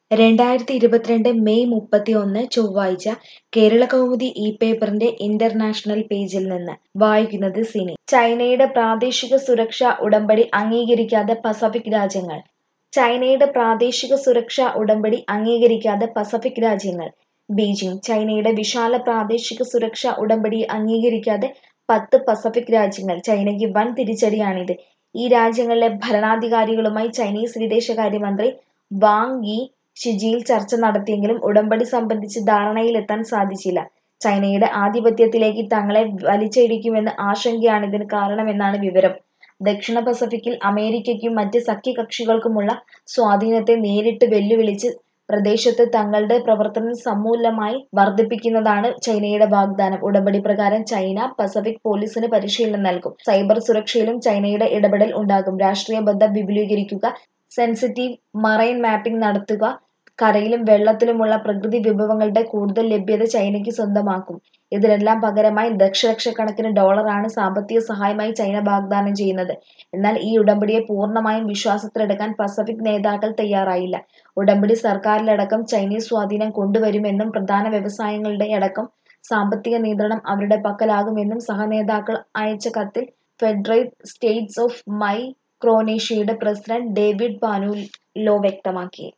രണ്ടായിരത്തി ഇരുപത്തിരണ്ട് മെയ് മുപ്പത്തിയൊന്ന് ചൊവ്വാഴ്ച കേരളകൗമുദി ഈ പേപ്പറിന്റെ ഇന്റർനാഷണൽ പേജിൽ നിന്ന് വായിക്കുന്നത് സിനി ചൈനയുടെ പ്രാദേശിക സുരക്ഷാ ഉടമ്പടി അംഗീകരിക്കാതെ പസഫിക് രാജ്യങ്ങൾ ചൈനയുടെ പ്രാദേശിക സുരക്ഷാ ഉടമ്പടി അംഗീകരിക്കാതെ പസഫിക് രാജ്യങ്ങൾ ബീജിംഗ് ചൈനയുടെ വിശാല പ്രാദേശിക സുരക്ഷാ ഉടമ്പടി അംഗീകരിക്കാതെ പത്ത് പസഫിക് രാജ്യങ്ങൾ ചൈനയ്ക്ക് വൻ തിരിച്ചടിയാണിത് ഈ രാജ്യങ്ങളിലെ ഭരണാധികാരികളുമായി ചൈനീസ് വിദേശകാര്യമന്ത്രി വാങ് യി ഷിജിയിൽ ചർച്ച നടത്തിയെങ്കിലും ഉടമ്പടി സംബന്ധിച്ച് ധാരണയിലെത്താൻ സാധിച്ചില്ല ചൈനയുടെ ആധിപത്യത്തിലേക്ക് തങ്ങളെ വലിച്ചിഴക്കുമെന്ന ആശങ്കയാണ് ഇതിന് കാരണമെന്നാണ് വിവരം ദക്ഷിണ പസഫിക്കിൽ അമേരിക്കയ്ക്കും മറ്റ് സഖ്യകക്ഷികൾക്കുമുള്ള സ്വാധീനത്തെ നേരിട്ട് വെല്ലുവിളിച്ച് പ്രദേശത്ത് തങ്ങളുടെ പ്രവർത്തനം സമൂലമായി വർദ്ധിപ്പിക്കുന്നതാണ് ചൈനയുടെ വാഗ്ദാനം ഉടമ്പടി പ്രകാരം ചൈന പസഫിക് പോലീസിന് പരിശീലനം നൽകും സൈബർ സുരക്ഷയിലും ചൈനയുടെ ഇടപെടൽ ഉണ്ടാകും രാഷ്ട്രീയ ബന്ധം വിപുലീകരിക്കുക സെൻസിറ്റീവ് മറൈൻ മാപ്പിംഗ് നടത്തുക കരയിലും വെള്ളത്തിലുമുള്ള പ്രകൃതി വിഭവങ്ങളുടെ കൂടുതൽ ലഭ്യത ചൈനയ്ക്ക് സ്വന്തമാക്കും ഇതിനെല്ലാം പകരമായി ദശലക്ഷക്കണക്കിന് ഡോളറാണ് സാമ്പത്തിക സഹായമായി ചൈന വാഗ്ദാനം ചെയ്യുന്നത് എന്നാൽ ഈ ഉടമ്പടിയെ പൂർണ്ണമായും വിശ്വാസത്തിലെടുക്കാൻ പസഫിക് നേതാക്കൾ തയ്യാറായില്ല ഉടമ്പടി സർക്കാരിലടക്കം ചൈനീസ് സ്വാധീനം കൊണ്ടുവരുമെന്നും പ്രധാന വ്യവസായങ്ങളുടെ അടക്കം സാമ്പത്തിക നിയന്ത്രണം അവരുടെ പക്കലാകുമെന്നും സഹനേതാക്കൾ അയച്ച കത്തിൽ ഫെഡറേറ്റ് സ്റ്റേറ്റ്സ് ഓഫ് മൈക്രോനേഷ്യയുടെ പ്രസിഡന്റ് ഡേവിഡ് പാനുലോ വ്യക്തമാക്കി